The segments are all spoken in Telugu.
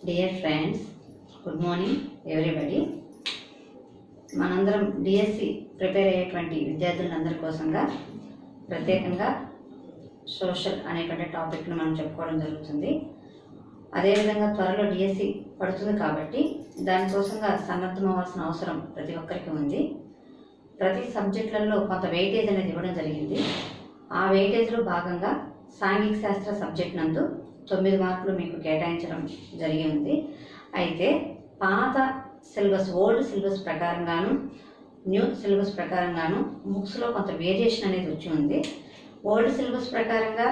Dear friends good morning everybody మనందరం డిఎస్సి ప్రిపేర్ అయ్యేటువంటి విద్యార్థులందరి కోసంగా ప్రత్యేకంగా సోషల్ అనేటువంటి టాపిక్ను మనం చెప్పుకోవడం జరుగుతుంది అదేవిధంగా త్వరలో డిఎస్సి పడుతుంది కాబట్టి దానికోసంగా సన్నద్ధం అవ్వాల్సిన అవసరం ప్రతి ఒక్కరికి ఉంది ప్రతి సబ్జెక్టులలో కొంత వెయిటేజ్ అనేది ఇవ్వడం జరిగింది ఆ వెయిటేజ్లో భాగంగా సాంఘిక శాస్త్ర సబ్జెక్ట్ నందు తొమ్మిది మార్కులు మీకు కేటాయించడం జరిగి ఉంది అయితే పాత సిలబస్ ఓల్డ్ సిలబస్ ప్రకారంగాను న్యూ సిలబస్ ప్రకారంగాను బుక్స్లో కొంత వేరియేషన్ అనేది వచ్చి ఉంది ఓల్డ్ సిలబస్ ప్రకారంగా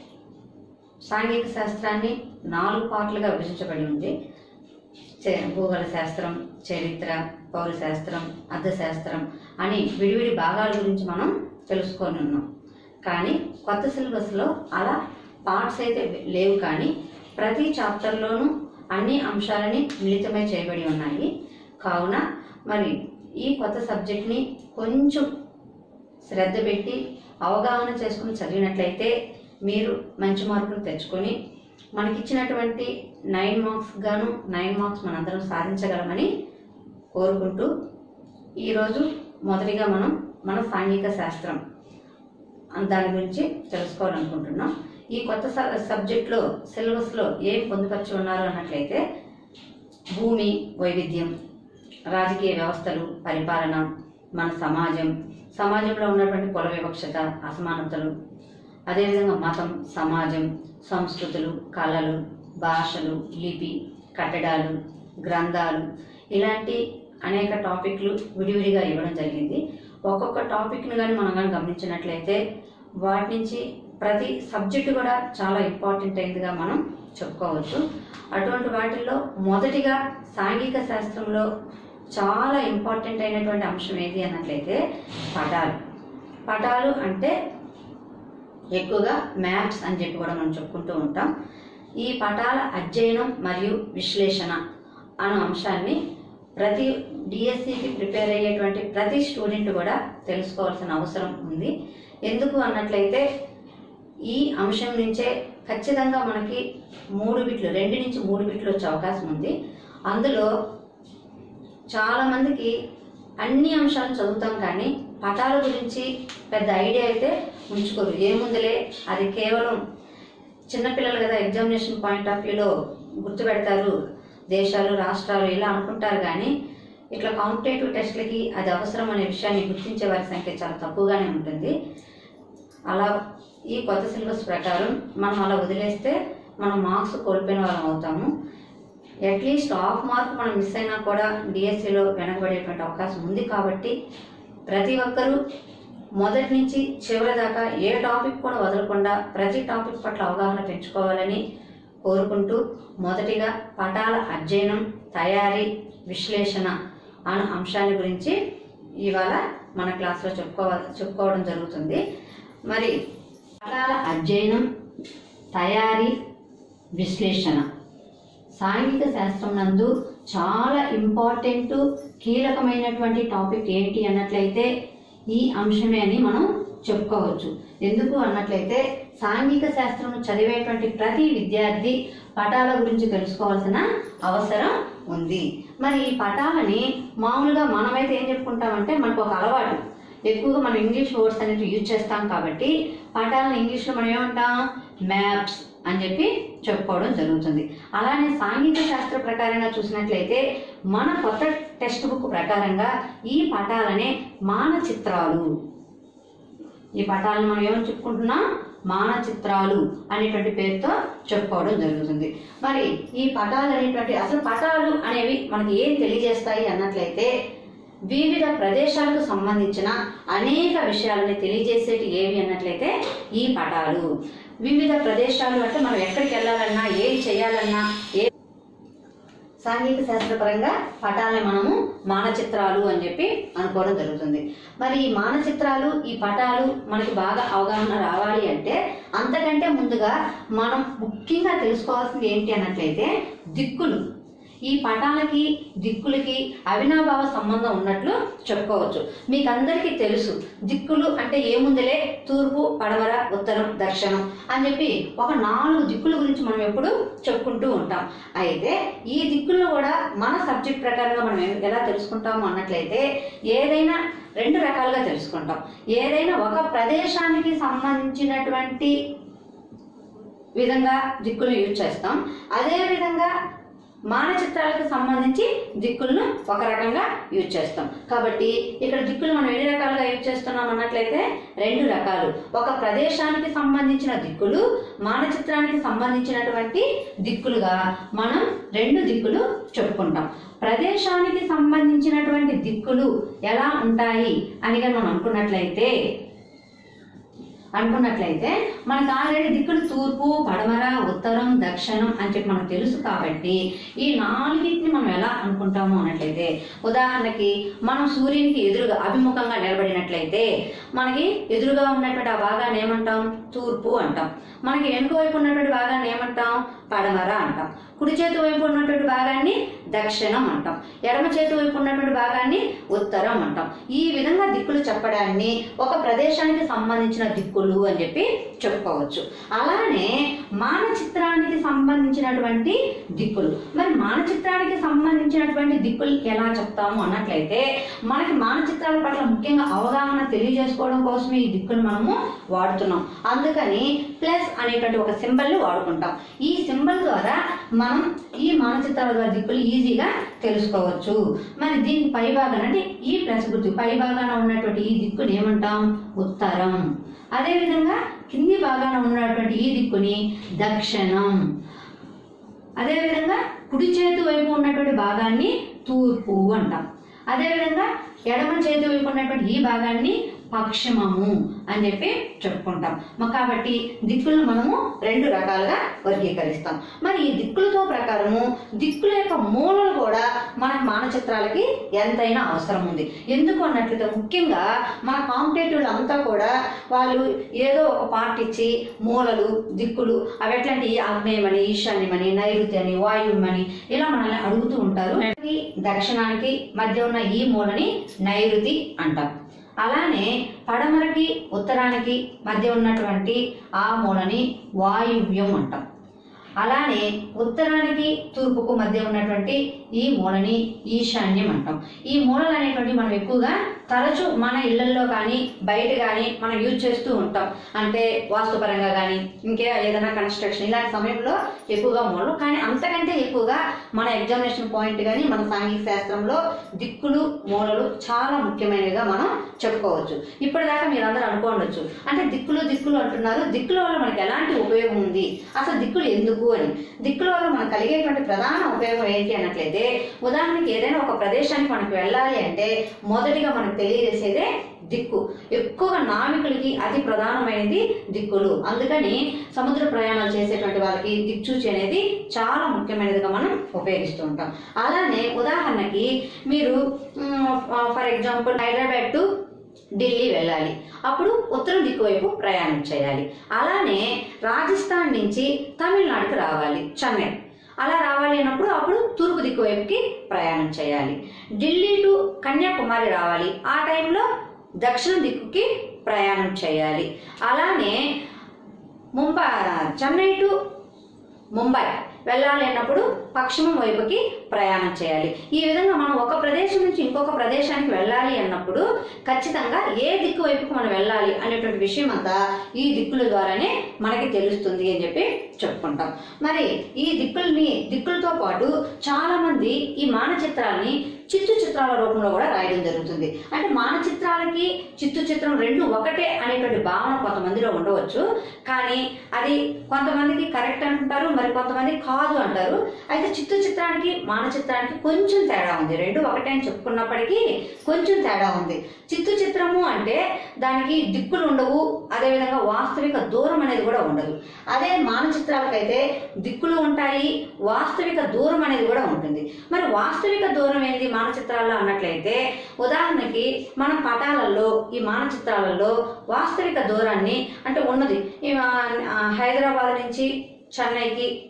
సాంఘిక శాస్త్రాన్ని నాలుగు పార్ట్లుగా విభజించబడి ఉంది చే- భూగోళ శాస్త్రం చరిత్ర పౌర శాస్త్రం అర్థశాస్త్రం అని విడివిడి భాగాల గురించి మనం తెలుసుకొని ఉన్నాం కానీ కొత్త సిలబస్లో అలా పార్ట్స్ అయితే లేవు కానీ ప్రతి చాప్టర్లోనూ అన్ని అంశాలని మిళితమై చేయబడి ఉన్నాయి కావున మరి ఈ కొత్త సబ్జెక్ట్ని కొంచెం శ్రద్ధ పెట్టి అవగాహన చేసుకుని చదివినట్లయితే మీరు మంచి మార్కులు తెచ్చుకొని మనకిచ్చినటువంటి నైన్ మార్క్స్ గాను నైన్ మార్క్స్ మనందరం సాధించగలమని కోరుకుంటూ ఈరోజు మొదటిగా మనం మన సాంఘిక శాస్త్రం అన్ దాని గురించి తెలుసుకోవాలనుకుంటున్నాం ఈ కొత్త స- సబ్జెక్ట్లో సిలబస్లో ఏం పొందుపరిచి ఉన్నారు అన్నట్లయితే భూమి వైవిధ్యం రాజకీయ వ్యవస్థలు పరిపాలన మన సమాజం సమాజంలో ఉన్నటువంటి కుల వివక్షత అసమానతలు అదేవిధంగా మతం సమాజం సంస్కృతులు కళలు భాషలు లిపి కట్టడాలు గ్రంథాలు ఇలాంటి అనేక టాపిక్లు విడివిడిగా ఇవ్వడం జరిగింది ఒక్కొక్క టాపిక్ను కానీ మనం కానీ గమనించినట్లయితే వాటి నుంచి ప్రతి సబ్జెక్టు కూడా చాలా ఇంపార్టెంట్ అయిందిగా మనం చెప్పుకోవచ్చు అటువంటి వాటిల్లో మొదటిగా సాంఘిక శాస్త్రంలో చాలా ఇంపార్టెంట్ అయినటువంటి అంశం ఏది అన్నట్లయితే పటాలు పటాలు అంటే ఎక్కువగా మ్యాప్స్ అని చెప్పి కూడా మనం చెప్పుకుంటూ ఉంటాం ఈ పటాల అధ్యయనం మరియు విశ్లేషణ అనే అంశాన్ని ప్రతి డిఎస్సికి ప్రిపేర్ అయ్యేటువంటి ప్రతి స్టూడెంట్ కూడా తెలుసుకోవాల్సిన అవసరం ఉంది ఎందుకు అన్నట్లయితే ఈ అంశం నుంచే ఖచ్చితంగా మనకి మూడు బిట్లు రెండు నుంచి మూడు బిట్లు వచ్చే అవకాశం ఉంది అందులో చాలా మందికి అన్ని అంశాలు చదువుతాం కానీ పటాల గురించి పెద్ద ఐడియా అయితే ఉంచుకోరు ఏముందిలే అది కేవలం చిన్నపిల్లలు కదా ఎగ్జామినేషన్ పాయింట్ ఆఫ్ వ్యూలో గుర్తుపెడతారు దేశాలు రాష్ట్రాలు ఇలా అనుకుంటారు కానీ ఇట్లా కాంపిటేటివ్ టెస్ట్లకి అది అవసరం అనే విషయాన్ని గుర్తించే వారి సంఖ్య చాలా తక్కువగానే ఉంటుంది అలా ఈ కొత్త సిలబస్ ప్రకారం మనం అలా వదిలేస్తే మనం మార్క్స్ కోల్పోయిన వాళ్ళం అవుతాము అట్లీస్ట్ హాఫ్ మార్క్ మనం మిస్ అయినా కూడా డిఎస్సిలో వెనకబడేటువంటి అవకాశం ఉంది కాబట్టి ప్రతి ఒక్కరూ మొదటి నుంచి చివరి దాకా ఏ టాపిక్ కూడా వదలకుండా ప్రతి టాపిక్ పట్ల అవగాహన పెంచుకోవాలని కోరుకుంటూ మొదటిగా పటాల అధ్యయనం తయారీ విశ్లేషణ అనే అంశాన్ని గురించి ఇవాళ మన క్లాస్లో చెప్పుకోవాలి చెప్పుకోవడం జరుగుతుంది మరి పటాల అధ్యయనం తయారీ విశ్లేషణ సాంఘిక శాస్త్రం నందు చాలా ఇంపార్టెంట్ కీలకమైనటువంటి టాపిక్ ఏంటి అన్నట్లయితే ఈ అంశమే అని మనం చెప్పుకోవచ్చు ఎందుకు అన్నట్లయితే సాంఘిక శాస్త్రం చదివేటువంటి ప్రతి విద్యార్థి పటాల గురించి తెలుసుకోవాల్సిన అవసరం ఉంది మరి ఈ పటాలని మామూలుగా మనమైతే ఏం చెప్పుకుంటామంటే మనకు ఒక అలవాటు ఎక్కువగా మనం ఇంగ్లీష్ వర్డ్స్ అనేది యూజ్ చేస్తాం కాబట్టి పటాలను ఇంగ్లీష్లో మనం ఏమంటాం మ్యాప్స్ అని చెప్పి చెప్పుకోవడం జరుగుతుంది అలానే సాంఘిక శాస్త్ర ప్రకారంగా చూసినట్లయితే మన కొత్త టెక్స్ట్ బుక్ ప్రకారంగా ఈ పటాలనే మానచిత్రాలు ఈ పటాలను మనం ఏమని చెప్పుకుంటున్నాం మానచిత్రాలు అనేటువంటి పేరుతో చెప్పుకోవడం జరుగుతుంది మరి ఈ పటాలు అనేటువంటి అసలు పటాలు అనేవి మనకి ఏం తెలియజేస్తాయి అన్నట్లయితే వివిధ ప్రదేశాలకు సంబంధించిన అనేక విషయాలని తెలియజేసేటి ఏవి అన్నట్లయితే ఈ పటాలు వివిధ ప్రదేశాలు అంటే మనం ఎక్కడికి వెళ్ళాలన్నా ఏది చేయాలన్నా ఏ సాంఘిక శాస్త్రపరంగా పటాలని మనము మానచిత్రాలు అని చెప్పి అనుకోవడం జరుగుతుంది మరి ఈ మానచిత్రాలు ఈ పటాలు మనకి బాగా అవగాహన రావాలి అంటే అంతకంటే ముందుగా మనం ముఖ్యంగా తెలుసుకోవాల్సింది ఏంటి అన్నట్లయితే దిక్కులు ఈ పటాలకి దిక్కులకి అవినాభావ సంబంధం ఉన్నట్లు చెప్పుకోవచ్చు మీకు అందరికీ తెలుసు దిక్కులు అంటే ఏముందిలే తూర్పు పడమర ఉత్తరం దక్షిణం అని చెప్పి ఒక నాలుగు దిక్కుల గురించి మనం ఎప్పుడు చెప్పుకుంటూ ఉంటాం అయితే ఈ దిక్కుల్లో కూడా మన సబ్జెక్ట్ ప్రకారంగా మనం ఏ- ఎలా తెలుసుకుంటాము అన్నట్లయితే ఏదైనా రెండు రకాలుగా తెలుసుకుంటాం ఏదైనా ఒక ప్రదేశానికి సంబంధించినటువంటి విధంగా దిక్కులను యూజ్ చేస్తాం అదే విధంగా మానచిత్రాలకు సంబంధించి దిక్కులను ఒక రకంగా యూజ్ చేస్తాం కాబట్టి ఇక్కడ దిక్కులు మనం ఎన్ని రకాలుగా యూజ్ చేస్తున్నాం అన్నట్లయితే రెండు రకాలు ఒక ప్రదేశానికి సంబంధించిన దిక్కులు మానచిత్రానికి సంబంధించినటువంటి దిక్కులుగా మనం రెండు దిక్కులు చెప్పుకుంటాం ప్రదేశానికి సంబంధించినటువంటి దిక్కులు ఎలా ఉంటాయి అని కనుక మనం అనుకున్నట్లయితే అనుకున్నట్లయితే మనకు ఆల్రెడీ దిక్కులు తూర్పు పడమర ఉత్తరం దక్షిణం అని చెప్పి మనకు తెలుసు కాబట్టి ఈ నాలుగింటిని మనం ఎలా అనుకుంటాము అన్నట్లయితే ఉదాహరణకి మనం సూర్యునికి ఎదురుగా అభిముఖంగా నిలబడినట్లయితే మనకి ఎదురుగా ఉన్నటువంటి ఆ భాగాన్ని ఏమంటాం తూర్పు అంటాం మనకి వెనుక వైపు ఉన్నటువంటి భాగాన్ని ఏమంటాం పడమర అంటాం కుడి చేతి వైపు ఉన్నటువంటి భాగాన్ని దక్షిణం అంటాం ఎడమ చేతి వైపు ఉన్నటువంటి భాగాన్ని ఉత్తరం అంటాం ఈ విధంగా దిక్కులు చెప్పడాన్ని ఒక ప్రదేశానికి సంబంధించిన దిక్కులు అని చెప్పి చెప్పుకోవచ్చు అలానే మానచిత్రానికి సంబంధించినటువంటి దిక్కులు మరి మానచిత్రానికి సంబంధించినటువంటి దిక్కులు ఎలా చెప్తాము అన్నట్లయితే మనకి మానచిత్రాల పట్ల ముఖ్యంగా అవగాహన తెలియజేసుకోవడం కోసమే ఈ దిక్కులు మనము వాడుతున్నాం అందుకని ప్లస్ అనేటువంటి ఒక సింబల్ వాడుకుంటాం ఈ సింబల్ ద్వారా మనం ఈ మానచిత్రాల ద్వారా దిక్కులు ఈజీగా తెలుసుకోవచ్చు మరి దీని పై భాగాన అంటే ఈ ప్లస్ గుర్తు పై భాగాన ఉన్నటువంటి ఈ దిక్కుని ఏమంటాం ఉత్తరం అదేవిధంగా కింది భాగాన ఉన్నటువంటి ఈ దిక్కుని దక్షిణం అదేవిధంగా కుడి చేతి వైపు ఉన్నటువంటి భాగాన్ని తూర్పు అంటాం అదేవిధంగా ఎడమ చేతి వైపు ఉన్నటువంటి ఈ భాగాన్ని పశ్చిమము అని చెప్పి చెప్పుకుంటాం మ- కాబట్టి దిక్కులను మనము రెండు రకాలుగా వర్గీకరిస్తాం మరి ఈ దిక్కులతో ప్రకారము దిక్కుల యొక్క మూలలు కూడా మన మానచిత్రాలకి ఎంతైనా అవసరం ఉంది ఎందుకు అన్నట్లయితే ముఖ్యంగా మన కాంపిటేటివ్ అంతా కూడా వాళ్ళు ఏదో ఒక పార్ట్ ఇచ్చి మూలలు దిక్కులు అవి ఎట్లాంటి ఆగ్నేయమని ఈశాన్యమని నైరుతి అని వాయుమని ఇలా మనల్ని అడుగుతూ ఉంటారు ఈ దక్షిణానికి మధ్య ఉన్న ఈ మూలని నైరుతి అంటాం అలానే పడమరకి ఉత్తరానికి మధ్య ఉన్నటువంటి ఆ మూలని వాయువ్యం అంటాం అలానే ఉత్తరానికి తూర్పుకు మధ్య ఉన్నటువంటి ఈ మూలని ఈశాన్యం అంటాం ఈ మూలలు అనేటువంటి మనం ఎక్కువగా తరచు మన ఇళ్లలో కానీ బయట కానీ మనం యూజ్ చేస్తూ ఉంటాం అంటే వాస్తుపరంగా కానీ ఇంకే ఏదైనా కన్స్ట్రక్షన్ ఇలాంటి సమయంలో ఎక్కువగా మూలలు కానీ అంతకంటే ఎక్కువగా మన ఎగ్జామినేషన్ పాయింట్ కానీ మన సాంఘిక శాస్త్రంలో దిక్కులు మూలలు చాలా ముఖ్యమైనవిగా మనం చెప్పుకోవచ్చు ఇప్పటిదాకా మీరు అందరూ అనుకోండొచ్చు అంటే దిక్కులు దిక్కులు అంటున్నారు దిక్కుల వల్ల మనకి ఎలాంటి ఉపయోగం ఉంది అసలు దిక్కులు ఎందుకు అని దిక్కుల వల్ల మనకు కలిగేటువంటి ప్రధాన ఉపయోగం ఏంటి అన్నట్లయితే ఉదాహరణకి ఏదైనా ఒక ప్రదేశానికి మనకు వెళ్ళాలి అంటే మొదటిగా మనకు తెలియజేసేదే దిక్కు ఎక్కువగా నావికులకి అతి ప్రధానమైనది దిక్కులు అందుకని సముద్ర ప్రయాణాలు చేసేటువంటి వాళ్ళకి దిక్చూచి అనేది చాలా ముఖ్యమైనదిగా మనం ఉపయోగిస్తూ ఉంటాం అలానే ఉదాహరణకి మీరు for example Hyderabad to Delhi వెళ్ళాలి అప్పుడు ఉత్తరం దిక్కు వైపు ప్రయాణం చేయాలి అలానే రాజస్థాన్ నుంచి తమిళనాడుకి రావాలి చెన్నై అలా రావాలి అన్నప్పుడు అప్పుడు తూర్పు దిక్కు వైపుకి ప్రయాణం చేయాలి ఢిల్లీ టు కన్యాకుమారి రావాలి ఆ టైంలో దక్షిణ దిక్కుకి ప్రయాణం చేయాలి అలానే ముంబై చెన్నై టు ముంబై వెళ్ళాలి అన్నప్పుడు పశ్చిమం వైపుకి ప్రయాణం చేయాలి ఈ విధంగా మనం ఒక ప్రదేశం నుంచి ఇంకొక ప్రదేశానికి వెళ్ళాలి అన్నప్పుడు ఖచ్చితంగా ఏ దిక్కు వైపుకు మనం వెళ్ళాలి అనేటువంటి విషయం అంతా ఈ దిక్కుల ద్వారానే మనకి తెలుస్తుంది అని చెప్పి చెప్పుకుంటాం మరి ఈ దిక్కుల్ని దిక్కులతో పాటు చాలా మంది ఈ మానచిత్రాల్ని చిత్తు చిత్రాల రూపంలో కూడా రాయడం జరుగుతుంది అంటే మానచిత్రాలకి చిత్తు చిత్రం రెండు ఒకటే అనేటువంటి భావన కొంతమందిలో ఉండవచ్చు కానీ అది కొంతమందికి కరెక్ట్ అంటారు మరి కొంతమంది కాదు అంటారు అయితే చిత్తు చిత్రానికి మానచిత్రానికి కొంచెం తేడా ఉంది రెండు ఒకటే అని చెప్పుకున్నప్పటికీ కొంచెం తేడా ఉంది చిత్తు చిత్రము అంటే దానికి దిక్కులు ఉండవు అదేవిధంగా వాస్తవిక దూరం అనేది కూడా ఉండదు అదే మానచిత్రాలకైతే దిక్కులు ఉంటాయి వాస్తవిక దూరం అనేది కూడా ఉంటుంది మరి వాస్తవిక దూరం ఏంటి మానచిత్రాల్లో అన్నట్లయితే ఉదాహరణకి మన పటాలలో ఈ మానచిత్రాలలో వాస్తవిక దూరాన్ని అంటే ఉన్నది ఈ ఆ, ఆ, హైదరాబాద్ నుంచి చెన్నైకి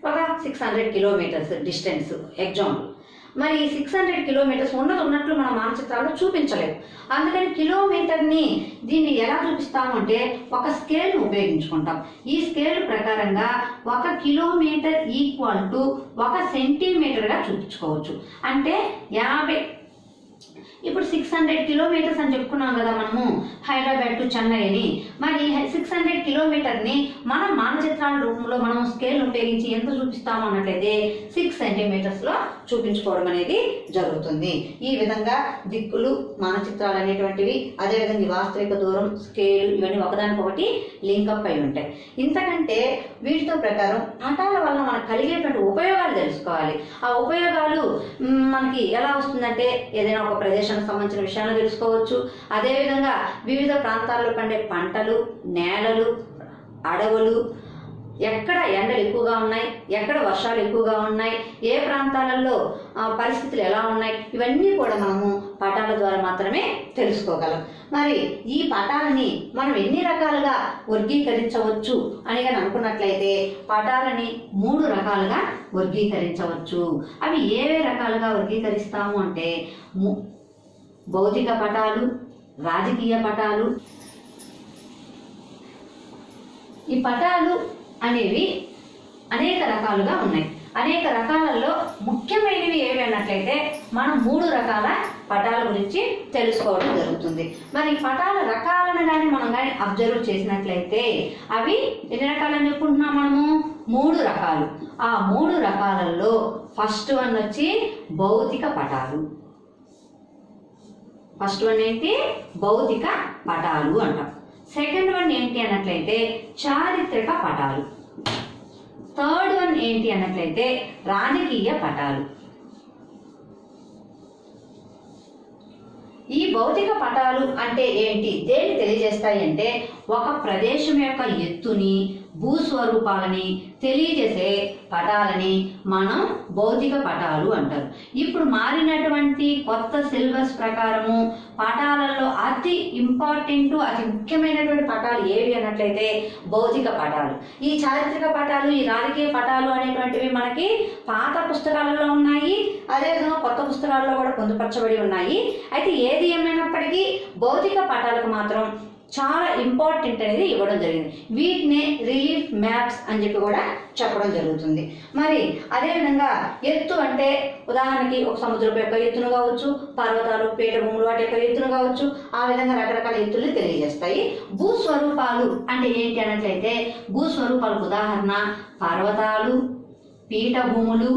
ఒక six hundred kilometres distance example మరి సిక్స్ హండ్రెడ్ కిలోమీటర్స్ ఉన్నది ఉన్నట్లు మన మానచిత్రాల్లో చూపించలేము అందుకని కిలోమీటర్ని దీన్ని ఎలా చూపిస్తాము అంటే ఒక స్కేల్ ఉపయోగించుకుంటాం ఈ స్కేల్ ప్రకారంగా ఒక కిలోమీటర్ ఈక్వల్ టు ఒక సెంటీమీటర్గా చూపించుకోవచ్చు అంటే యాభై ఇప్పుడు సిక్స్ హండ్రెడ్ కిలోమీటర్స్ అని చెప్పుకున్నాం కదా మనము హైదరాబాద్ టు చెన్నై అని మరి సిక్స్ హండ్రెడ్ కిలోమీటర్ని మనం మానచిత్రాల రూపంలో మనం స్కేల్ ఉపయోగించి ఎంత చూపిస్తాము అన్నట్లయితే సిక్స్ సెంటీమీటర్స్లో చూపించుకోవడం అనేది జరుగుతుంది ఈ విధంగా దిక్కులు మానచిత్రాలు అనేటువంటివి అదేవిధంగా ఈ వాస్తవిక దూరం స్కేల్ ఇవన్నీ ఒకదానికొకటి లింకప్ అయి ఉంటాయి ఇంతకంటే వీటితో ప్రకారం పటాల వల్ల మనకు కలిగేటువంటి ఉపయోగాలు తెలుసుకోవాలి ఆ ఉపయోగాలు మ్, మనకి ఎలా వస్తుందంటే ఏదైనా ఒక ప్రదేశానికి సంబంధించిన విషయాలు తెలుసుకోవచ్చు అదేవిధంగా వివిధ ప్రాంతాల్లో పండే పంటలు నేలలు అడవులు ఎక్కడ ఎండలు ఎక్కువగా ఉన్నాయి ఎక్కడ వర్షాలు ఎక్కువగా ఉన్నాయి ఏ ప్రాంతాలలో ఆ, పరిస్థితులు ఎలా ఉన్నాయి ఇవన్నీ కూడా మనము పటాల ద్వారా మాత్రమే తెలుసుకోగలం మరి ఈ పటాలని మనం ఎన్ని రకాలుగా వర్గీకరించవచ్చు అని కానీ అనుకున్నట్లయితే పటాలని మూడు రకాలుగా వర్గీకరించవచ్చు అవి ఏవే రకాలుగా వర్గీకరిస్తాము అంటే ము- భౌతిక పటాలు రాజకీయ పటాలు ఈ పటాలు అనేవి అనేక రకాలుగా ఉన్నాయి అనేక రకాలలో ముఖ్యమైనవి ఏవి అన్నట్లయితే మనం మూడు రకాల పటాల గురించి తెలుసుకోవడం జరుగుతుంది మరి ఈ పటాల రకాలను కానీ మనం కానీ అబ్జర్వ్ చేసినట్లయితే అవి ఎన్ని రకాలని చెప్పుకుంటున్నాం మనము మూడు రకాలు ఆ మూడు రకాలలో ఫస్ట్ వన్ వచ్చి భౌతిక పటాలు ఫస్ట్ వన్ ఏంటి భౌతిక పటాలు అంటాం సెకండ్ వన్ ఏంటి అన్నట్లయితే చారిత్రక పటాలు థర్డ్ వన్ ఏంటి అన్నట్లయితే రాజకీయ పటాలు ఈ భౌతిక పటాలు అంటే ఏంటి దేన్ని తెలియజేస్తాయి అంటే ఒక ప్రదేశం యొక్క ఎత్తుని భూస్వరూపాలని తెలియజేసే పటాలని మనం భౌతిక పటాలు అంటారు ఇప్పుడు మారినటువంటి కొత్త సిలబస్ ప్రకారము పటాలలో అతి ఇంపార్టెంట్ అతి ముఖ్యమైనటువంటి పటాలు ఏవి అన్నట్లయితే భౌతిక పటాలు ఈ చారిత్రక పటాలు ఈ రాజకీయ పటాలు అనేటువంటివి మనకి పాత పుస్తకాలలో ఉన్నాయి అదేవిధంగా కొత్త పుస్తకాల్లో కూడా పొందుపరచబడి ఉన్నాయి అయితే ఏది ఏమైనప్పటికీ భౌతిక పటాలకు మాత్రం చాలా ఇంపార్టెంట్ అనేది ఇవ్వడం జరిగింది వీటినే రిలీఫ్ మ్యాప్స్ అని చెప్పి కూడా చెప్పడం జరుగుతుంది మరి అదేవిధంగా ఎత్తు అంటే ఉదాహరణకి ఒక సముద్రపు యొక్క ఎత్తును కావచ్చు పర్వతాలు పీఠభూములు వాటి యొక్క ఎత్తును కావచ్చు ఆ విధంగా రకరకాల ఎత్తుల్ని తెలియజేస్తాయి భూస్వరూపాలు అంటే ఏంటి అన్నట్లయితే భూస్వరూపాలకు ఉదాహరణ పర్వతాలు పీఠభూములు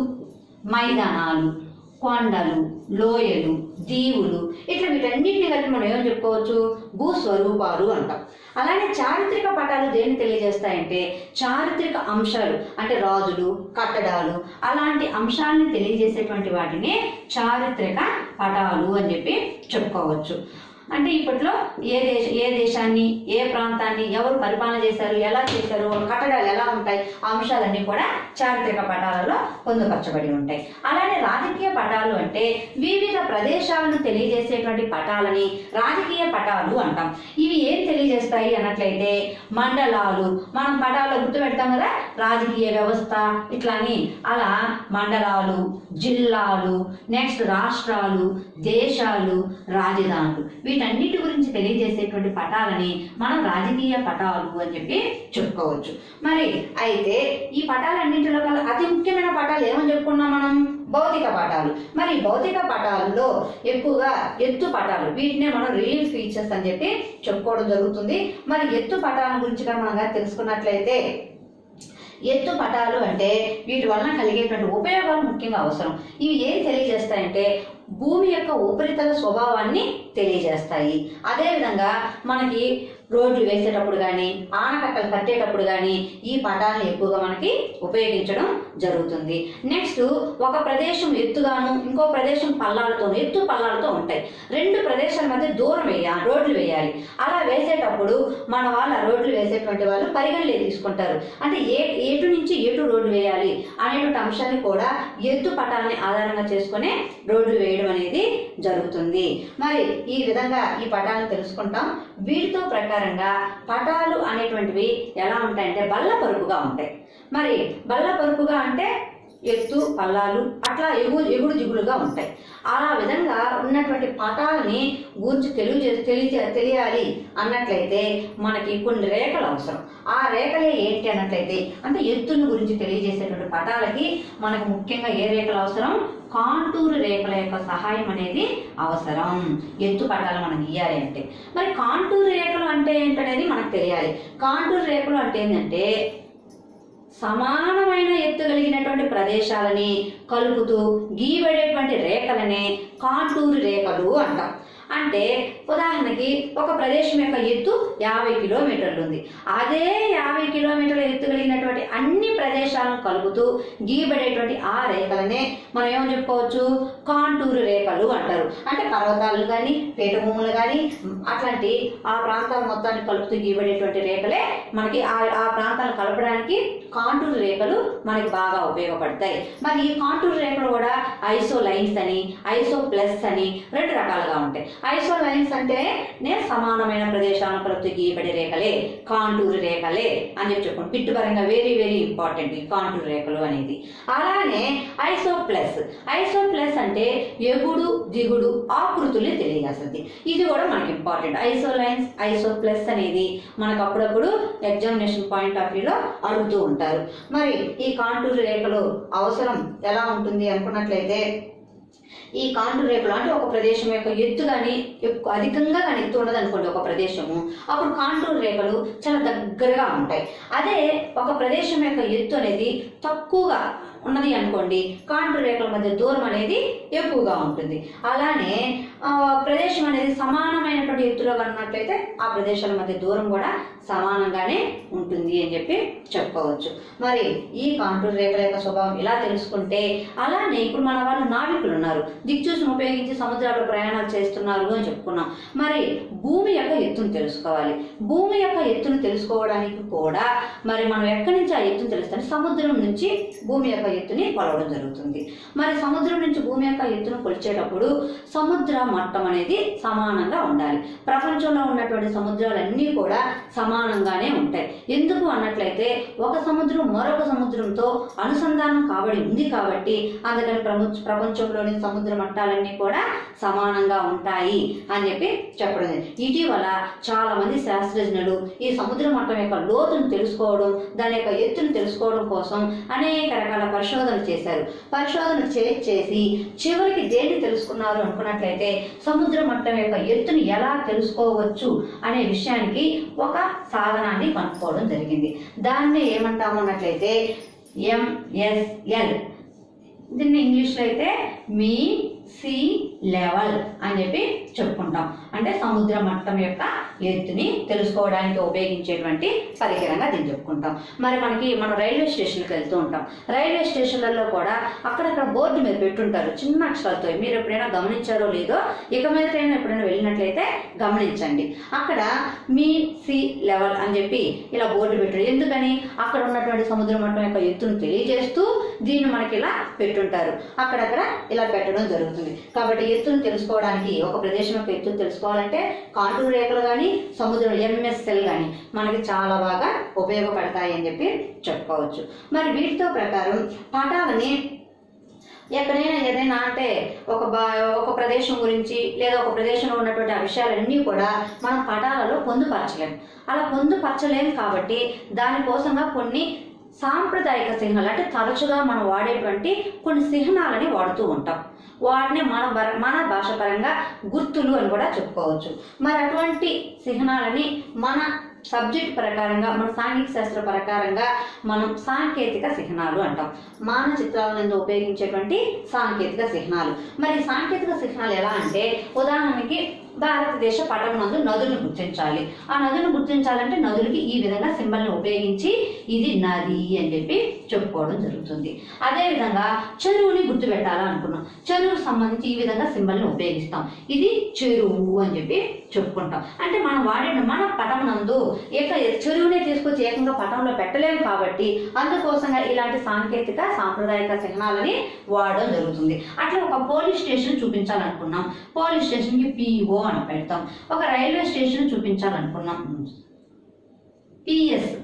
మైదానాలు కొండలు లోయలు దీవులు ఇట్లా వీటన్నిటిని కలిపి మనం ఏమని చెప్పుకోవచ్చు భూస్వరూపాలు అంటాం అలానే చారిత్రక పటాలు దేన్ని తెలియజేస్తాయంటే చారిత్రక అంశాలు అంటే రాజులు కట్టడాలు అలాంటి అంశాలని తెలియజేసేటువంటి వాటిని చారిత్రక పటాలు అని చెప్పి చెప్పుకోవచ్చు అంటే ఇప్పట్లో ఏ దేశ ఏ దేశాన్ని ఏ ప్రాంతాన్ని ఎవరు పరిపాలన చేశారు ఎలా చేశారు వాళ్ళ కట్టడాలు ఎలా ఉంటాయి ఆ అంశాలన్నీ కూడా చారిత్రక పటాలలో పొందుపరచబడి ఉంటాయి అలానే రాజకీయ పటాలు అంటే వివిధ ప్రదేశాలను తెలియజేసేటువంటి పటాలని రాజకీయ పటాలు అంటాం ఇవి ఏం తెలియజేస్తాయి అన్నట్లయితే మండలాలు మనం పటాల్లో గుర్తు పెడతాం కదా రాజకీయ వ్యవస్థ ఇట్లా అని అలా మండలాలు జిల్లాలు నెక్స్ట్ రాష్ట్రాలు దేశాలు రాజధానులు వీటన్నిటి గురించి తెలియజేసేటువంటి పటాలని మనం రాజకీయ పటాలు అని చెప్పి చెప్పుకోవచ్చు మరి అయితే ఈ పటాలన్నింటిలో కల్లా అతి ముఖ్యమైన పటాలు ఏమని చెప్పుకున్నాం మనం భౌతిక పటాలు మరి ఈ భౌతిక పటాల్లో ఎక్కువగా ఎత్తు పటాలు వీటినే మనం రిలీఫ్ ఫీచర్స్ అని చెప్పి చెప్పుకోవడం జరుగుతుంది మరి ఎత్తు పటాల గురించి కనుక మనం గాని తెలుసుకున్నట్లయితే ఎత్తు పటాలు అంటే వీటి వలన కలిగేటువంటి ఉపయోగాలు ముఖ్యంగా అవసరం ఇవి ఏం తెలియజేస్తాయంటే భూమి యొక్క ఉపరితల స్వభావాన్ని తెలియజేస్తాయి అదేవిధంగా మనకి రోడ్లు వేసేటప్పుడు కానీ ఆనకట్టలు కట్టేటప్పుడు కానీ ఈ పటాలను ఎక్కువగా మనకి ఉపయోగించడం జరుగుతుంది నెక్స్ట్ ఒక ప్రదేశం ఎత్తుగాను ఇంకో ప్రదేశం పల్లాలతో ఎత్తు పల్లాలతో ఉంటాయి రెండు ప్రదేశాల మధ్య దూరం వేయాలి రోడ్లు వేయాలి అలా వేసేటప్పుడు మన వాళ్ళ రోడ్లు వేసేటువంటి వాళ్ళు పరిగణలోకి తీసుకుంటారు అంటే ఏ ఎటు నుంచి ఎటు రోడ్డు వేయాలి అనేటువంటి అంశాన్ని కూడా ఎత్తు పటాలని ఆధారంగా చేసుకునే రోడ్లు వేయడం వేయడం అనేది జరుగుతుంది మరి ఈ విధంగా ఈ పటాలను తెలుసుకుంటాం వీటితో ప్రకారంగా పటాలు అనేటువంటివి ఎలా ఉంటాయంటే బల్ల పరుపుగా ఉంటాయి మరి బల్ల పరుపుగా అంటే ఎత్తు పల్లాలు అట్లా ఎగుడు ఎగుడు జిగుడుగా ఉంటాయి అలా విధంగా ఉన్నటువంటి పటాలని గురించి తెలియజే తెలియ తెలియాలి అన్నట్లయితే మనకి కొన్ని రేఖలు అవసరం ఆ రేఖలే ఏంటి అన్నట్లయితే అంటే ఎత్తుల గురించి తెలియజేసేటువంటి పటాలకి మనకు ముఖ్యంగా ఏ రేఖలు అవసరం కాంటూరు రేఖల యొక్క సహాయం అనేది అవసరం ఎత్తు పటాలు మనం గీయాలి అంటే మరి కాంటూరు రేఖలు అంటే ఏంటనేది మనకు తెలియాలి కాంటూరు రేఖలు అంటే ఏంటంటే సమానమైన ఎత్తు కలిగినటువంటి ప్రదేశాలని కలుపుతూ గీయబడేటువంటి రేఖలనే కాంటూరు రేఖలు అంటాం అంటే ఉదాహరణకి ఒక ప్రదేశం యొక్క ఎత్తు యాభై కిలోమీటర్లు ఉంది అదే యాభై కిలోమీటర్ల ఎత్తు కలిగినటువంటి అన్ని ప్రదేశాలను కలుపుతూ గీయబడేటువంటి ఆ రేఖలనే మనం ఏమని చెప్పుకోవచ్చు కాంటూరు రేఖలు అంటారు అంటే పర్వతాలు కానీ పీఠభూములు కానీ అట్లాంటి ఆ ప్రాంతాల మొత్తాన్ని కలుపుతూ గీయబడేటువంటి రేఖలే మనకి ఆ ఆ ప్రాంతాలను కలపడానికి కాంటూర్ రేఖలు మనకి బాగా ఉపయోగపడతాయి మరి ఈ కాంటూర్ రేఖలు కూడా ఐసో లైన్స్ అని ఐసో ప్లస్ అని రెండు రకాలుగా ఉంటాయి ఐసో లైన్స్ అంటే నే సమానమైన ప్రదేశాలను కలుపుతూ గీయబడే రేఖలే కాంటూర్ రేఖలే అని చెప్పి చెప్పండి పిట్టు పరంగా వెరీ వెరీ ఇంపార్టెంట్ ఈ కాంటూర్ రేఖలు అనేది అలానే ఐసో ప్లస్ ఐసో ప్లస్ అంటే ఎగుడు దిగుడు ఆకృతుల్ని తెలియజేస్తుంది ఇది కూడా మనకి important isolines isopleths అనేది మనకు అప్పుడప్పుడు ఎగ్జామినేషన్ పాయింట్ ఆఫ్ వ్యూలో అడుగుతూ ఉంటారు మరి ఈ కాంటూర్ రేఖలు అవసరం ఎలా ఉంటుంది అనుకున్నట్లయితే ఈ కాంటూర్ రేఖలు అంటే ఒక ప్రదేశం యొక్క ఎత్తు కానీ ఎక్కువ అధికంగా కానీ ఎత్తు ఉండదు అనుకోండి ఒక ప్రదేశము అప్పుడు కాంటూర్ రేఖలు చాలా దగ్గరగా ఉంటాయి అదే ఒక ప్రదేశం యొక్క ఎత్తు అనేది తక్కువగా ఉన్నది అనుకోండి కాంటూర్ రేఖల మధ్య దూరం అనేది ఎక్కువగా ఉంటుంది అలానే ఆ, ప్రదేశం అనేది సమానమైనటువంటి ఎత్తులో కన్నట్లయితే ఆ ప్రదేశాల మధ్య దూరం కూడా సమానంగానే ఉంటుంది అని చెప్పి చెప్పుకోవచ్చు మరి ఈ కాంటూర్ రేఖల యొక్క స్వభావం ఇలా తెలుసుకుంటే అలానే ఇప్పుడు మన వాళ్ళు నావికులు ఉన్నారు దిక్చూసిని ఉపయోగించి సముద్రాల్లో ప్రయాణాలు చేస్తున్నారు అని చెప్పుకున్నాం మరి భూమి యొక్క ఎత్తును తెలుసుకోవాలి భూమి యొక్క ఎత్తును తెలుసుకోవడానికి కూడా మరి మనం ఎక్కడి నుంచి ఆ ఎత్తును తెలుస్తాం సముద్రం నుంచి భూమి యొక్క ఎత్తుని కొలవడం జరుగుతుంది మరి సముద్రం నుంచి భూమి యొక్క ఎత్తును కొలిచేటప్పుడు సముద్ర మట్టం అనేది సమానంగా ఉండాలి ప్రపంచంలో ఉన్నటువంటి సముద్రాలన్నీ కూడా సమానంగానే ఉంటాయి ఎందుకు అన్నట్లయితే ఒక సముద్రం మరొక సముద్రంతో అనుసంధానం కాబడి ఉంది కాబట్టి అందుకని ప్రపంచ ప్రపంచంలోని సముద్ర మట్టాలన్నీ కూడా సమానంగా ఉంటాయి అని చెప్పి చెప్పడం జరిగింది. ఇటీవల చాలా మంది శాస్త్రజ్ఞులు ఈ సముద్ర మట్టం యొక్క లోతును తెలుసుకోవడం దాని యొక్క ఎత్తును తెలుసుకోవడం కోసం అనేక రకాల పరిశోధనలు చేశారు పరిశోధన చే- చేసి చివరికి దేన్ని తెలుసుకున్నారు అనుకున్నట్లయితే సముద్ర మట్టం యొక్క ఎత్తుని ఎలా తెలుసుకోవచ్చు అనే విషయానికి ఒక సాధనాన్ని కనుక్కోవడం జరిగింది దాన్ని ఏమంటాము అన్నట్లయితే ఎంఎస్ఎల్ దీన్ని ఇంగ్లీష్లో అయితే మీ సీ లెవెల్ అని చెప్పి చెప్పుకుంటాం అంటే సముద్ర మట్టం యొక్క ఎత్తుని తెలుసుకోవడానికి ఉపయోగించేటువంటి పరికరంగా దీన్ని చెప్పుకుంటాం మరి మనకి మనం రైల్వే స్టేషన్కి వెళ్తూ ఉంటాం రైల్వే స్టేషన్లలో కూడా అక్కడక్కడ బోర్డు మీద పెట్టుంటారు చిన్న అక్షరాలతో మీరు ఎప్పుడైనా గమనించారో లేదో ఇక మీద ఎప్పుడైనా వెళ్ళినట్లయితే గమనించండి అక్కడ మీ సీ లెవెల్ అని చెప్పి ఇలా బోర్డు పెట్టారు ఎందుకని అక్కడ ఉన్నటువంటి సముద్ర మట్టం యొక్క ఎత్తును తెలియజేస్తూ దీన్ని మనకి ఇలా పెట్టుంటారు అక్కడక్కడ ఇలా పెట్టడం జరుగుతుంది కాబట్టి ఎత్తును తెలుసుకోవడానికి ఒక ప్రదేశం యొక్క ఎత్తును తెలుసుకోవాలంటే కాంటూర్ రేఖలు కానీ సముద్రం ఎంఎస్ఎల్ కానీ మనకి చాలా బాగా ఉపయోగపడతాయి అని చెప్పి చెప్పుకోవచ్చు మరి వీటితో ప్రకారం పటాలని ఎక్కడైనా ఏదైనా అంటే ఒక బా ఒక ప్రదేశం గురించి లేదా ఒక ప్రదేశంలో ఉన్నటువంటి ఆ విషయాలన్నీ కూడా మనం పటాలలో పొందుపరచలేం అలా పొందుపరచలేం కాబట్టి దానికోసంగా కొన్ని సాంప్రదాయిక చిహ్నాలు అంటే తరచుగా మనం వాడేటువంటి కొన్ని చిహ్నాలని వాడుతూ ఉంటాం వాటిని మన బర- మన భాష పరంగా గుర్తులు అని కూడా చెప్పుకోవచ్చు మరి అటువంటి చిహ్నాలని మన సబ్జెక్ట్ ప్రకారంగా మన సాంఘిక శాస్త్ర ప్రకారంగా మనం సాంకేతిక చిహ్నాలు అంటాం మాన చిత్రాలను ఉపయోగించేటువంటి సాంకేతిక చిహ్నాలు మరి ఈ సాంకేతిక చిహ్నాలు ఎలా అంటే ఉదాహరణకి భారతదేశ పటం నందు నదులను గుర్తించాలి ఆ నదులను గుర్తించాలంటే నదులకి ఈ విధంగా సింబల్ని ఉపయోగించి ఇది నది అని చెప్పి చెప్పుకోవడం జరుగుతుంది అదేవిధంగా చెరువుని గుర్తుపెట్టాలనుకున్నాం చెరువుకు సంబంధించి ఈ విధంగా సింబల్ని ఉపయోగిస్తాం ఇది చెరువు అని చెప్పి చెప్పుకుంటాం అంటే మనం వాడే మన పటం నందు ఏక చెరువునే తీసుకొచ్చి ఏకంగా పటంలో పెట్టలేము కాబట్టి అందుకోసంగా ఇలాంటి సాంకేతిక సాంప్రదాయక చిహ్నాలని వాడడం జరుగుతుంది అట్లా ఒక పోలీస్ స్టేషన్ చూపించాలనుకున్నాం పోలీస్ స్టేషన్కి పిఓ అని పెడతాం ఒక రైల్వే స్టేషన్ చూపించాలనుకున్నాం పిఎస్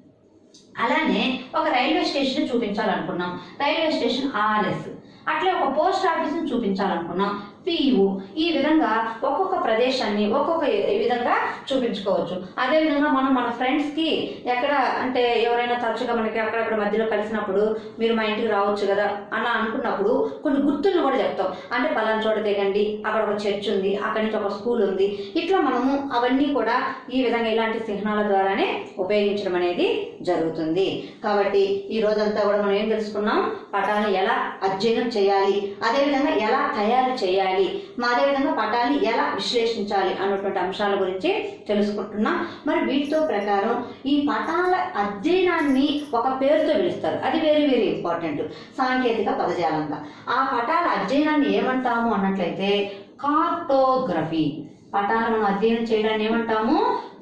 అలానే ఒక రైల్వే స్టేషన్ చూపించాలనుకున్నాం రైల్వే స్టేషన్ ఆర్ఎస్ అట్లే ఒక పోస్ట్ ఆఫీస్ని చూపించాలనుకున్నాం పియు ఈ విధంగా ఒక్కొక్క ప్రదేశాన్ని ఒక్కొక్క ఈ విధంగా చూపించుకోవచ్చు అదేవిధంగా మనం మన ఫ్రెండ్స్కి ఎక్కడ అంటే ఎవరైనా తరచుగా మనకి అక్కడక్కడ మధ్యలో కలిసినప్పుడు మీరు మా ఇంటికి రావచ్చు కదా అలా అనుకున్నప్పుడు కొన్ని గుర్తులను కూడా చెప్తాం అంటే పలానా చోట దిగండి అక్కడ ఒక చర్చ్ ఉంది అక్కడి నుంచి ఒక స్కూల్ ఉంది ఇట్లా మనము అవన్నీ కూడా ఈ విధంగా ఇలాంటి చిహ్నాల ద్వారానే ఉపయోగించడం అనేది జరుగుతుంది కాబట్టి ఈ రోజంతా కూడా మనం ఏం తెలుసుకున్నాం పటాలను ఎలా అధ్యయనం చేయాలి అదేవిధంగా ఎలా తయారు చేయాలి మా అదేవిధంగా పటాన్ని ఎలా విశ్లేషించాలి అన్నటువంటి అంశాల గురించి తెలుసుకుంటున్నాం మరి వీటితో ప్రకారం ఈ పటాల అధ్యయనాన్ని ఒక పేరుతో పిలుస్తారు అది వెరీ వెరీ ఇంపార్టెంట్ సాంకేతిక పదజాలంగా ఆ పటాల అధ్యయనాన్ని ఏమంటాము అన్నట్లయితే కార్టోగ్రఫీ పటాలను మనం అధ్యయనం చేయడాన్ని ఏమంటాము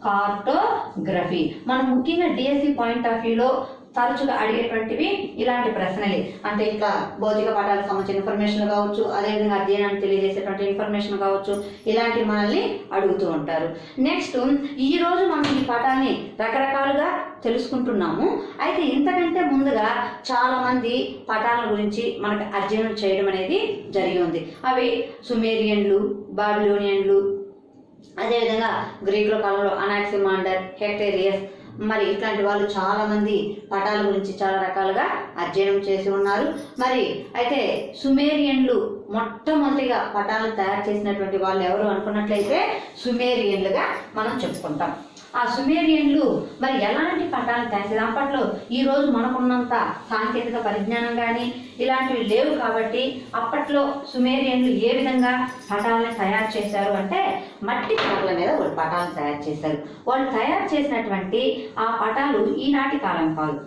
కార్టోగ్రఫీ మనం ముఖ్యంగా డిఎస్సి పాయింట్ ఆఫ్ వ్యూలో తరచుగా అడిగేటువంటివి ఇలాంటి ప్రశ్నలే అంటే ఇంకా భౌతిక పాఠాలకు సంబంధించిన ఇన్ఫర్మేషన్ కావచ్చు అదేవిధంగా అధ్యయనాన్ని తెలియజేసేటువంటి ఇన్ఫర్మేషన్ కావచ్చు ఇలాంటివి మనల్ని అడుగుతూ ఉంటారు నెక్స్ట్ ఈ రోజు మనం ఈ పాఠాన్ని రకరకాలుగా తెలుసుకుంటున్నాము అయితే ఇంతకంటే ముందుగా చాలా మంది పటాల గురించి మనకు అధ్యయనం చేయడం అనేది జరిగి ఉంది అవి సుమేరియన్లు బాబిలోనియన్లు అదేవిధంగా గ్రీకుల కాలంలో అనాక్సిమాండర్ హెక్టేరియస్ మరి ఇట్లాంటి వాళ్ళు చాలా మంది పటాల గురించి చాలా రకాలుగా అధ్యయనం చేసి ఉన్నారు మరి అయితే సుమేరియన్లు మొట్టమొదటిగా పటాలను తయారు చేసినటువంటి వాళ్ళు ఎవరు అనుకున్నట్లయితే సుమేరియన్లుగా మనం చెప్పుకుంటాం ఆ సుమేరియన్లు మరి ఎలాంటి పటాలను తయారు చేశారు అప్పట్లో ఈ రోజు మనకున్నంత సాంకేతిక పరిజ్ఞానం కానీ ఇలాంటివి లేవు కాబట్టి అప్పట్లో సుమేరియన్లు ఏ విధంగా పటాలను తయారు చేశారు అంటే మట్టి పటాల మీద వాళ్ళు పటాలను తయారు చేశారు వాళ్ళు తయారు చేసినటువంటి ఆ పటాలు ఈనాటి కాలం కాదు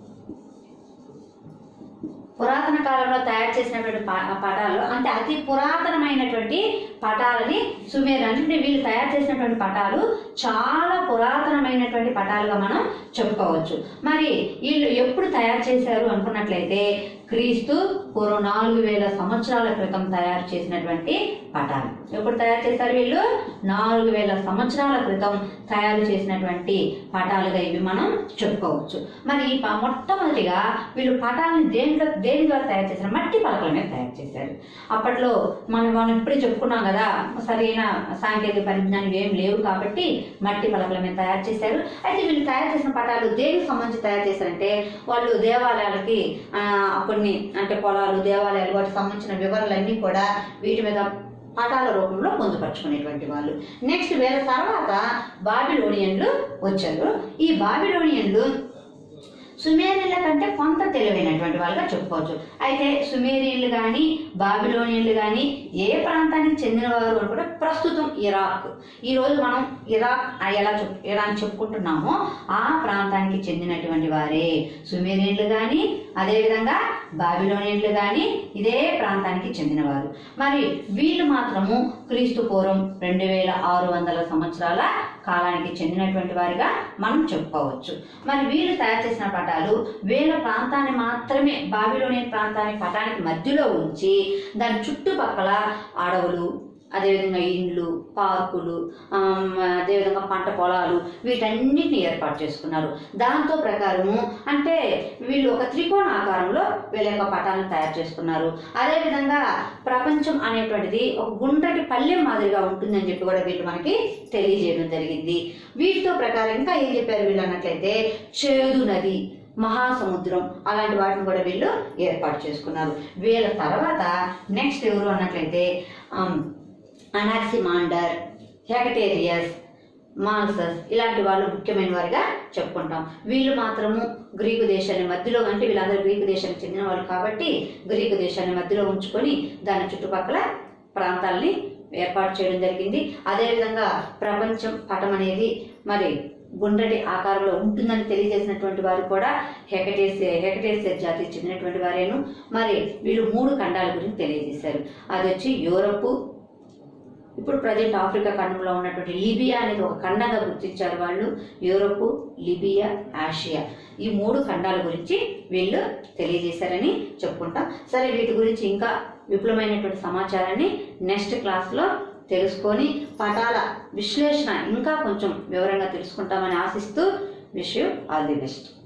పురాతన కాలంలో తయారు చేసినటువంటి పా- పటాలు అంటే అతి పురాతనమైనటువంటి పటాలని సుమేర్ అంటే వీళ్ళు తయారు చేసినటువంటి పటాలు చాలా పురాతనమైనటువంటి పటాలుగా మనం చెప్పుకోవచ్చు మరి వీళ్ళు ఎప్పుడు తయారు చేశారు అనుకున్నట్లయితే క్రీస్తు పూర్వం నాలుగు వేల సంవత్సరాల క్రితం తయారు చేసినటువంటి పటాలు ఎప్పుడు తయారు చేశారు వీళ్ళు నాలుగు వేల సంవత్సరాల క్రితం తయారు చేసినటువంటి పటాలుగా ఇవి మనం చెప్పుకోవచ్చు మరి ఈ ప- మొట్టమొదటిగా వీళ్ళు పటాలని దేంట్లో దేని ద్వారా తయారు చేశారు మట్టి పలకల మీద తయారు చేశారు అప్పట్లో మనం మనం ఇప్పుడే చెప్పుకున్నాం కదా సరైన సాంకేతిక పరిజ్ఞానం ఏం లేవు కాబట్టి మట్టి పలకల మీద తయారు చేశారు అయితే వీళ్ళు తయారు చేసిన పటాలు దేనికి సంబంధించి తయారు చేశారంటే వాళ్ళు దేవాలయాలకి ఆ, కొన్ని అంటే పొలాలు దేవాలయాలు వాటికి సంబంధించిన వివరాలన్నీ కూడా వీటి మీద పటాల రూపంలో పొందుపరుచుకునేటువంటి వాళ్ళు నెక్స్ట్ వీళ్ళ తర్వాత బాబిలోనియన్లు వచ్చారు ఈ బాబిలోనియన్లు సుమేరియన్ల కంటే కొంత తెలివైనటువంటి వాళ్ళుగా చెప్పుకోవచ్చు అయితే సుమేరియన్లు కానీ బాబిలోనియన్లు కానీ ఏ ప్రాంతానికి చెందినవారు అని కూడా ప్రస్తుతం ఇరాక్ ఈ రోజు మనం ఇరాక్ అని ఎలా చెప్ ఎలా అని చెప్పుకుంటున్నామో ఆ ప్రాంతానికి చెందినటువంటి వారే సుమేరియన్లు కానీ అదేవిధంగా బాబిలోనియన్లు కానీ ఇదే ప్రాంతానికి చెందినవారు మరి వీళ్ళు మాత్రము క్రీస్తు పూర్వం రెండు వేల ఆరు వందల సంవత్సరాల కాలానికి చెందినటువంటి వారిగా మనం చెప్పుకోవచ్చు మరి వీళ్ళు తయారు చేసిన పటాలు వీళ్ళ ప్రాంతాన్ని మాత్రమే బాబిలోనియన్ ప్రాంతానికి పటానికి మధ్యలో ఉంచి దాని చుట్టుపక్కల అడవులు అదేవిధంగా ఇండ్లు పార్కులు ఆమ్, అదేవిధంగా పంట పొలాలు వీటన్నిటిని ఏర్పాటు చేసుకున్నారు దాంతో ప్రకారము అంటే వీళ్ళు ఒక త్రికోణ ఆకారంలో వీళ్ళ యొక్క పటాలను తయారు చేసుకున్నారు అదేవిధంగా ప్రపంచం అనేటువంటిది ఒక గుండ్రటి పల్లెం మాదిరిగా ఉంటుందని చెప్పి కూడా వీళ్ళు మనకి తెలియజేయడం జరిగింది వీటితో ప్రకారం ఇంకా ఏం చెప్పారు వీళ్ళు అన్నట్లయితే చేదు నది మహాసముద్రం అలాంటి వాటిని కూడా వీళ్ళు ఏర్పాటు చేసుకున్నారు వీళ్ళ తర్వాత నెక్స్ట్ ఎవరు అన్నట్లయితే ఆమ్, అనాక్సిమాండర్ హెకటేరియస్ మాల్సస్ ఇలాంటి వాళ్ళు ముఖ్యమైన వారిగా చెప్పుకుంటాం వీళ్ళు మాత్రము గ్రీకు దేశాన్ని మధ్యలో అంటే వీళ్ళందరూ గ్రీకు దేశానికి చెందిన వాళ్ళు కాబట్టి గ్రీకు దేశాన్ని మధ్యలో ఉంచుకొని దాని చుట్టుపక్కల ప్రాంతాలని ఏర్పాటు చేయడం జరిగింది అదేవిధంగా ప్రపంచం పటం అనేది మరి గుండ్రటి ఆకారంలో ఉంటుందని తెలియజేసినటువంటి వారు కూడా హెకటేస్ హెకటేస్ జాతికి చెందినటువంటి వారేను మరి వీళ్ళు మూడు ఖండాల గురించి తెలియజేశారు అది వచ్చి యూరప్ ఇప్పుడు ప్రజెంట్ ఆఫ్రికా ఖండంలో ఉన్నటువంటి లిబియా అనేది ఒక ఖండంగా గుర్తించారు వాళ్ళు యూరోప్ లిబియా ఆసియా ఈ మూడు ఖండాల గురించి వీళ్ళు తెలియజేశారని చెప్పుకుంటాం సరే వీటి గురించి ఇంకా విపులమైనటువంటి సమాచారాన్ని నెక్స్ట్ క్లాస్లో తెలుసుకొని పటాల విశ్లేషణ ఇంకా కొంచెం వివరంగా తెలుసుకుంటామని ఆశిస్తూ wish you all the best